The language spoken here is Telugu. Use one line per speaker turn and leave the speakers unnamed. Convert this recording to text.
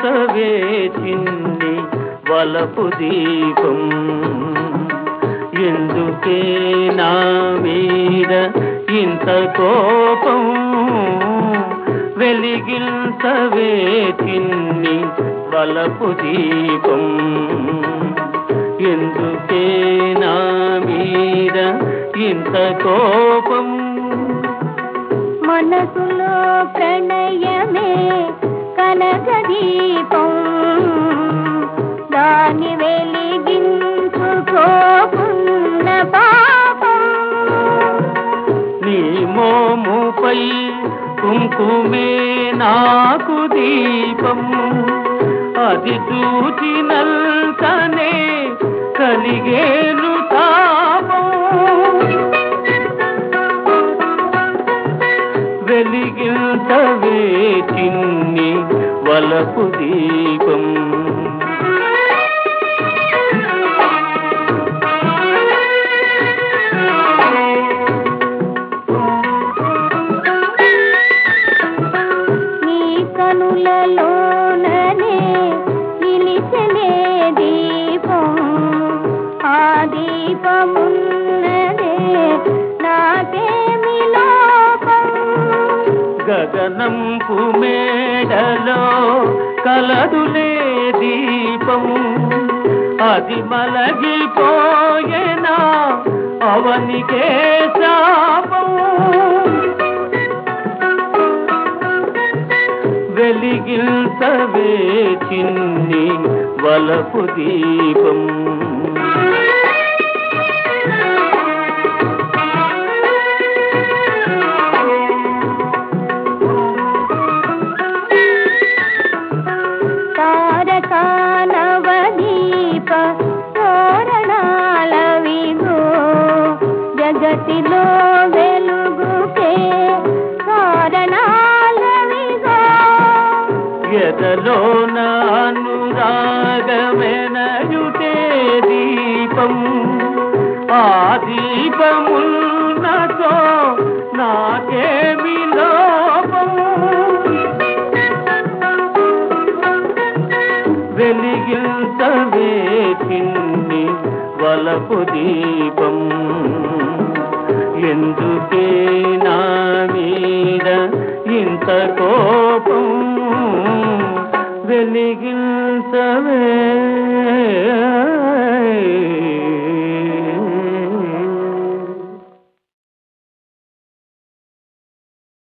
వెలిగించవే చిన్ని వలపు దీపం ఎందుకే నా మీద ఇంత కోపం వెలిగించవే చిన్ని వలపు దీపం ఎందుకే నా మీద ఇంత కోపం
మనసులో ప్రణయమే కనకదీపం దాని వెలిగించుకోకున్న పాపం
నీ మోముపై కుంకుమే నాకు దీపం అది చూచినల్కనే కలిగేను తాపం వెలిగించవే చిన్ని వలపు దీపం
నీ కనులలోననే నిలిచలే దీపం ఆ దీపమున్నదే నాకేమి లోపం
గగనంపు మేడలో కలదులే దీపం అది మలగిపోయేనా అవనికే శాపం వెలిగించవే చిన్ని వలపు దీపం
తారకానవదీప తోరణాలవిగో జగతిలో వెలుగుకే కారణాలవిగో
ఎదలోన అనురాగమెనయుటే దీపం ఆ దీపమున్నతో నాకేమి లోపం వెలిగించవే చిన్ని వలపు దీపం ఎందుకే నా మీద ఇంత కోపం వెలిగించవే